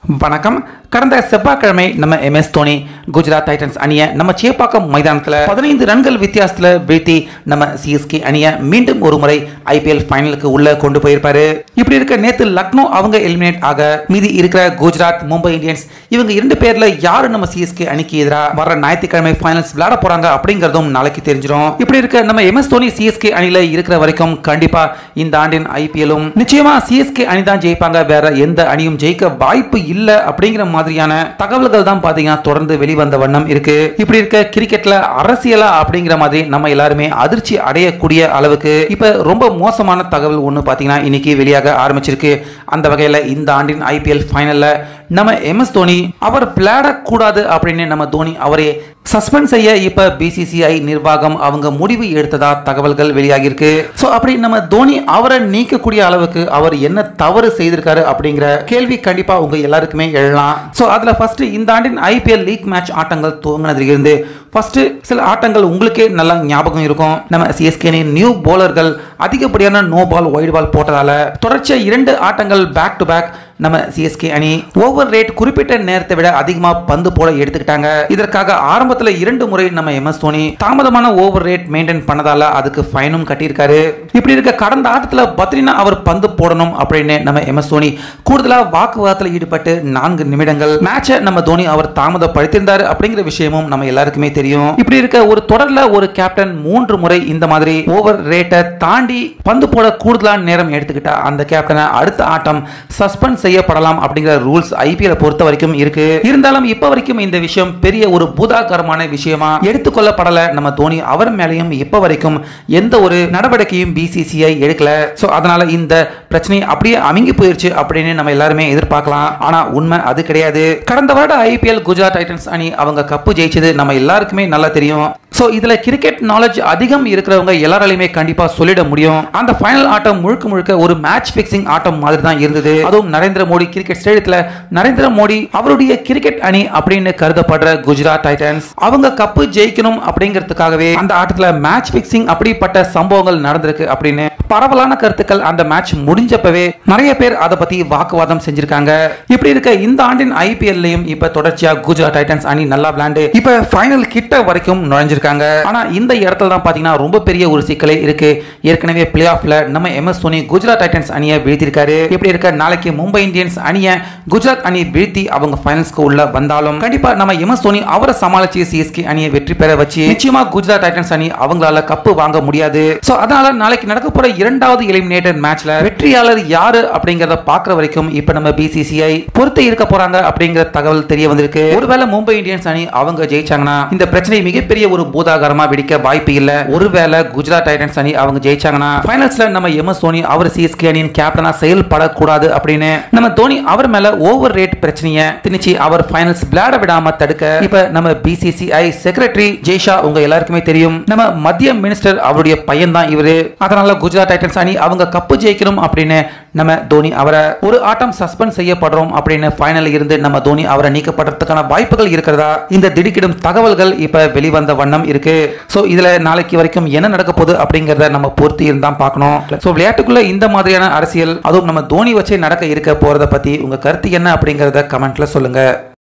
வணக்கம் கடந்த செவ்வாய்க்கிழமை நம்ம எம்எஸ் தோனி குஜராத் டைட்டன்ஸ் அணியை நம்ம சேப்பாக்கம் மைதானத்தில் பதினைந்து ரன்கள் வித்தியாசத்தில் வீழ்த்தி நம்ம சிஎஸ்கே அணியை மீண்டும் ஒரு முறை ஐபிஎல் ஃபைனலுக்கு உள்ள கொண்டு போயிருப்பாரு இப்படி இருக்க நேத்து லக்னோ அவங்க எலிமினேட் ஆக மீதி இருக்கிற குஜராத் மும்பை இந்தியன்ஸ் இவங்க இரண்டு பேர்ல யாரு நம்ம சிஎஸ்கே அணிக்கு எதிராக வர ஞாயிற்றுக்கிழமை ஃபைனல்ஸ் விளையாட போறாங்க அப்படிங்கறதும் நாளைக்கு தெரிஞ்சிடும் இப்படி இருக்க நம்ம எம்எஸ் தோனி சிஎஸ்கே அணியில இருக்கிற வரைக்கும் கண்டிப்பா இந்த ஆண்டின் ஐபிஎல்லும் நிச்சயமா சிஎஸ்கே அணி தான் ஜெயிப்பாங்க வேற எந்த அணியும் ஜெயிக்க வாய்ப்பு இல்ல அப்படிங்கிற மாதிரியான தகவல்கள் தான் பாத்தீங்கன்னா தொடர்ந்து வெளிவந்த வண்ணம் இருக்கு இப்படி இருக்க கிரிக்கெட்ல அரசியலா அப்படிங்கிற மாதிரி நம்ம எல்லாருமே அதிர்ச்சி அடையக்கூடிய அளவுக்கு இப்ப ரொம்ப மோசமான தகவல் ஒன்று பாத்தீங்கன்னா இன்னைக்கு வெளியாக ஆரம்பிச்சிருக்கு அந்த வகையில இந்த ஆண்டின் ஐபிஎல் ஃபைனல்ல நம்ம எம்எஸ் தோனி அவர் விளையாடக்கூடாது அப்படின்னு நம்ம தோனி அவரே சஸ்பெண்ட் செய்ய இப்ப பிசிசிஐ நிர்வாகம் அவங்க முடிவு எடுத்ததா தகவல்கள் வெளியாகிருக்கு ஸோ அப்படி நம்ம தோனி அவரை நீக்கக்கூடிய அளவுக்கு அவர் என்ன தவறு செய்திருக்காரு அப்படிங்கிற கேள்வி கண்டிப்பா உங்க எல்லாருக்குமே எழலாம் ஸோ அதுல ஃபர்ஸ்ட் இந்த ஆண்டின் ஐபிஎல் லீக் மேட்ச் ஆட்டங்கள் துவங்கினதுல இருந்து ஃபர்ஸ்ட் சில ஆட்டங்கள் உங்களுக்கே நல்லா ஞாபகம் இருக்கும் நம்ம சிஎஸ்கே நியூ போலர்கள் அதிகப்படியான நோ பால் ஒயிட் பால் போட்டதால தொடர்ச்சியா இரண்டு ஆட்டங்கள் பேக் டு பேக் நம்ம சிஎஸ்கே அணி ஓவர் ரேட் குறிப்பிட்ட நேரத்தை விட அதிகமா பந்து போட எடுத்துக்கிட்டாங்க இதற்காக ஆரம்பத்துல இரண்டு முறை நம்ம எம்எஸ் தோனி தாமதமான ஓவர் ரேட் மெயின்டைன் பண்ணதால அதுக்கு ஃபைனும் கட்டியிருக்காரு இப்படி இருக்க கடந்த ஆட்டத்துல பத்ரினா அவர் பந்து போடணும் அப்படின்னு நம்ம எம்எஸ் தோனி கூடுதலா வாக்குவாதத்தில் ஈடுபட்டு நான்கு நிமிடங்கள் மேட்சை நம்ம தோனி அவர் தாமதப்படுத்தியிருந்தாரு அப்படிங்கிற விஷயமும் நம்ம எல்லாருக்குமே தெரியும் இப்படி இருக்க ஒரு தொடர்ல ஒரு கேப்டன் மூன்று முறை இந்த மாதிரி ஓவர் ரேட்டை தாண்டி பந்து போட கூடுதலான நேரம் எடுத்துக்கிட்டா அந்த கேப்டனை அடுத்த ஆட்டம் சஸ்பெண்ட் செய்யப்படலாம் அப்படிங்கிற ரூல்ஸ் ஐபிஎல் பொறுத்த வரைக்கும் இருக்கு இருந்தாலும் இப்ப வரைக்கும் இந்த விஷயம் பெரிய ஒரு பூதாகரமான விஷயமா எடுத்துக்கொள்ளப்படல நம்ம தோனி அவர் மேலேயும் இப்ப வரைக்கும் எந்த ஒரு நடவடிக்கையும் பிசிசிஐ எடுக்கல சோ அதனால இந்த பிரச்சனை அப்படியே அமுங்கி போயிருச்சு அப்படின்னு நம்ம எல்லாருமே எதிர்பார்க்கலாம் ஆனா உண்மை அது கிடையாது கடந்த வருட ஐபிஎல் குஜராத் டைட்டன்ஸ் அணி அவங்க கப்பு ஜெயிச்சது நம்ம எல்லாருக்குமே நல்லா தெரியும் சோ இதுல கிரிக்கெட் நாலேஜ் அதிகம் இருக்கிறவங்க எல்லாராலையுமே கண்டிப்பா சொல்லிட முடியும் அந்த ஃபைனல் ஆட்டம் முழுக்க முழுக்க ஒரு மேட்ச் பிக்சிங் ஆட்டம் மாதிரி தான் இருந்தது அதுவும் நரேந்திர மோடி கிரிக்கெட் ஸ்டேடியத்துல நரேந்திர மோடி அவருடைய கிரிக்கெட் அணி அப்படின்னு கருதப்படுற குஜராத் டைட்டன்ஸ் அவங்க கப்பு ஜெயிக்கணும் அப்படிங்கிறதுக்காகவே அந்த ஆட்டத்துல மேட்ச் பிக்சிங் அப்படிப்பட்ட சம்பவங்கள் நடந்திருக்கு அப்படின்னு பரவலான கருத்துக்கள் அந்த மேட்ச் முடிஞ்சப்பவே நிறைய பேர் அதை பத்தி வாக்குவாதம் செஞ்சிருக்காங்க இப்படி இருக்க இந்த ஆண்டின் ஐபிஎல்லையும் இப்ப தொடர்ச்சியா குஜராத் டைட்டன்ஸ் அணி நல்லா விளையாண்டு இப்ப ஃபைனல் கிட்ட வரைக்கும் நுழைஞ்சிருக்காங்க ஆனா இந்த இடத்துல தான் பாத்தீங்கன்னா ரொம்ப பெரிய ஒரு சிக்கலே இருக்கு ஏற்கனவே பிளே ஆஃப்ல நம்ம எம்எஸ் தோனி குஜராத் டைட்டன்ஸ் அணியை வீழ்த்திருக்காரு இப்படி இருக்க நாளைக்கு மும்பை இந்தியன்ஸ் அணியை குஜராத் அணி வீழ்த்தி அவங்க ஃபைனல்ஸ்க்கு உள்ள வந்தாலும் கண்டிப்பா நம்ம எம்எஸ் தோனி அவரை சமாளிச்சு சிஎஸ்கே அணியை வெற்றி பெற வச்சு நிச்சயமா குஜராத் டைட்டன்ஸ் அணி அவங்களால கப்பு வாங்க முடியாது சோ அதனால நாளைக்கு நடக்க போற இரண்டாவது எலிமினேட்டர் மேட்ச்ல வெற்றியாளர் யாரு அப்படிங்கறத பாக்குற வரைக்கும் இப்ப நம்ம பிசிசிஐ பொறுத்து இருக்க போறாங்க அப்படிங்கிற தகவல் தெரிய வந்திருக்கு ஒருவேளை மும்பை இந்தியன்ஸ் அணி அவங்க ஜெயிச்சாங்கன்னா இந்த பிரச்சனை மிகப்பெரிய ஒரு பூதாகரமா வெடிக்க வாய்ப்பு இல்ல ஒருவேளை குஜராத் டைட்டன்ஸ் அணி அவங்க ஜெயிச்சாங்கன்னா ஃபைனல்ஸ்ல நம்ம எம்எஸ் தோனி அவர் சிஎஸ்கே அணியின் கேப்டனா செயல்படக்கூடாது அப்படின்னு நம்ம தோனி அவர் மேல ஓவர் ரேட் பிரச்சனையை திணிச்சு அவர் ஃபைனல்ஸ் விளையாட விடாம தடுக்க இப்ப நம்ம பிசிசிஐ செக்ரட்டரி ஜெய்ஷா உங்க எல்லாருக்குமே தெரியும் நம்ம மத்திய மினிஸ்டர் அவருடைய பையன் தான் இவரு அதனால குஜராத் டைட்டன்ஸ் அணி அவங்க கப்பு ஜெயிக்கணும் அப்படின்னு நம்ம தோனி அவரை ஒரு ஆட்டம் சஸ்பெண்ட் செய்யப்படுறோம் அப்படின்னு ஃபைனல் இருந்து நம்ம தோனி அவரை நீக்கப்படுறதுக்கான வாய்ப்புகள் இருக்கிறதா இந்த திடுக்கிடும் தகவல்கள் இப்ப வெளிவந்த வண்ணம் இருக்கு சோ இதுல நாளைக்கு வரைக்கும் என்ன நடக்க போகுது அப்படிங்கறத நம்ம பொறுத்து இருந்தா பார்க்கணும் சோ விளையாட்டுக்குள்ள இந்த மாதிரியான அரசியல் அதுவும் நம்ம தோனி வச்சே நடக்க இருக்க போறத பத்தி உங்க கருத்து என்ன அப்படிங்கறத கமெண்ட்ல சொல்லுங்க